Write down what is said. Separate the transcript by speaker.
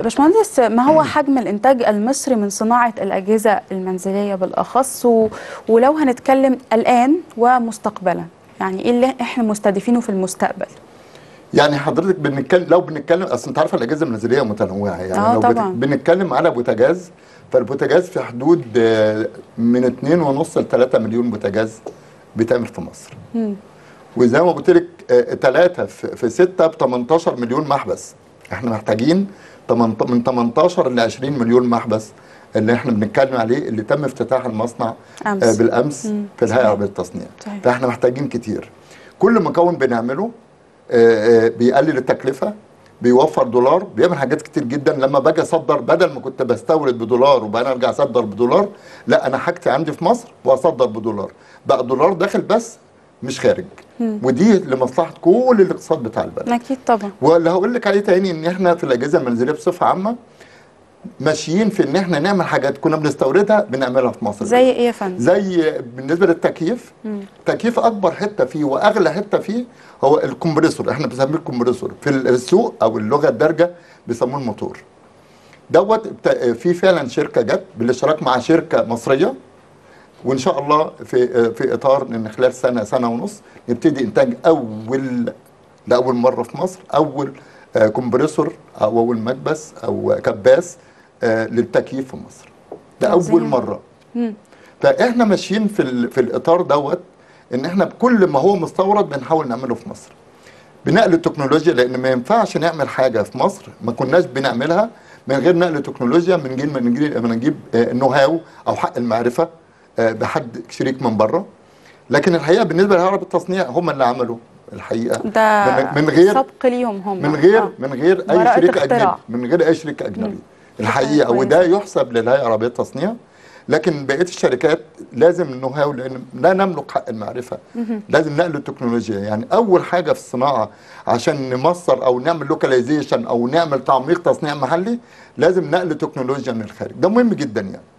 Speaker 1: باشمهندس ما هو حجم الانتاج المصري من صناعه الاجهزه المنزليه بالاخص و... ولو هنتكلم الان ومستقبلا يعني ايه اللي احنا مستهدفينه في المستقبل
Speaker 2: يعني حضرتك بنتكلم لو بنتكلم اصل انت عارفه الاجهزه المنزليه متنوعه يعني
Speaker 1: آه
Speaker 2: لو
Speaker 1: طبعاً.
Speaker 2: بن- بنتكلم على بوتاجاز فالبوتاجاز في حدود آه، من 2.5 ل 3 مليون بوتاجاز بيتعمل في مصر
Speaker 1: مم.
Speaker 2: وزي ما قلت لك 3 في 6 ب 18 مليون محبس احنا محتاجين تمنت- من 18 ل 20 مليون محبس اللي احنا بنتكلم عليه اللي تم افتتاح المصنع
Speaker 1: أمس.
Speaker 2: آه، بالامس
Speaker 1: مم.
Speaker 2: في الهيئه
Speaker 1: صحيح.
Speaker 2: العربيه للتصنيع
Speaker 1: صحيح.
Speaker 2: فاحنا محتاجين كتير كل مكون بنعمله آه، آه، بيقلل التكلفه بيوفر دولار بيعمل حاجات كتير جدا لما باجي اصدر بدل ما كنت بستورد بدولار وبعدين ارجع اصدر بدولار لا انا حاجتي عندي في مصر واصدر بدولار بقى الدولار داخل بس مش خارج ودي لمصلحه كل الاقتصاد بتاع البلد
Speaker 1: اكيد طبعا
Speaker 2: واللي هقول لك عليه تاني ان احنا في الاجهزه المنزليه بصفه عامه ماشيين في ان احنا نعمل حاجات كنا بنستوردها بنعملها في مصر
Speaker 1: زي ايه يا فندم
Speaker 2: زي بالنسبه للتكييف تكييف اكبر حته فيه واغلى حته فيه هو الكمبريسور احنا بنسميه الكمبريسور في السوق او اللغه الدارجه بيسموه الموتور دوت بتا- في فعلا شركه جت بالاشتراك مع شركه مصريه وان شاء الله في في اطار ان خلال سنه سنه ونص نبتدي انتاج اول لاول مره في مصر اول آه، كمبريسور او اول مكبس او كباس آه، للتكييف في مصر ده اول
Speaker 1: عظيم.
Speaker 2: مره
Speaker 1: مم.
Speaker 2: فاحنا ماشيين في ال- في الاطار دوت ان احنا بكل ما هو مستورد بنحاول نعمله في مصر بنقل التكنولوجيا لان ما ينفعش نعمل حاجه في مصر ما كناش بنعملها من غير نقل تكنولوجيا من غير ما نجيب ما نجيب آه، نو هاو او حق المعرفه آه، بحد شريك من بره لكن الحقيقه بالنسبه لهرب التصنيع هم اللي عملوا الحقيقه
Speaker 1: ده
Speaker 2: من- من غير-
Speaker 1: سبق ليهم هم
Speaker 2: من غير
Speaker 1: آه.
Speaker 2: من غير اي
Speaker 1: براءة
Speaker 2: شريك اجنبي
Speaker 1: اختراع.
Speaker 2: من غير اي شريك اجنبي
Speaker 1: مم.
Speaker 2: الحقيقه
Speaker 1: كويس.
Speaker 2: وده يحسب للهيئه العربيه للتصنيع لكن بقيه الشركات لازم النو هاو لان لا نملك حق المعرفه لازم نقل التكنولوجيا يعني اول حاجه في الصناعه عشان نمصر او نعمل لوكاليزيشن او نعمل تعميق تصنيع محلي لازم نقل تكنولوجيا من الخارج ده مهم جدا يعني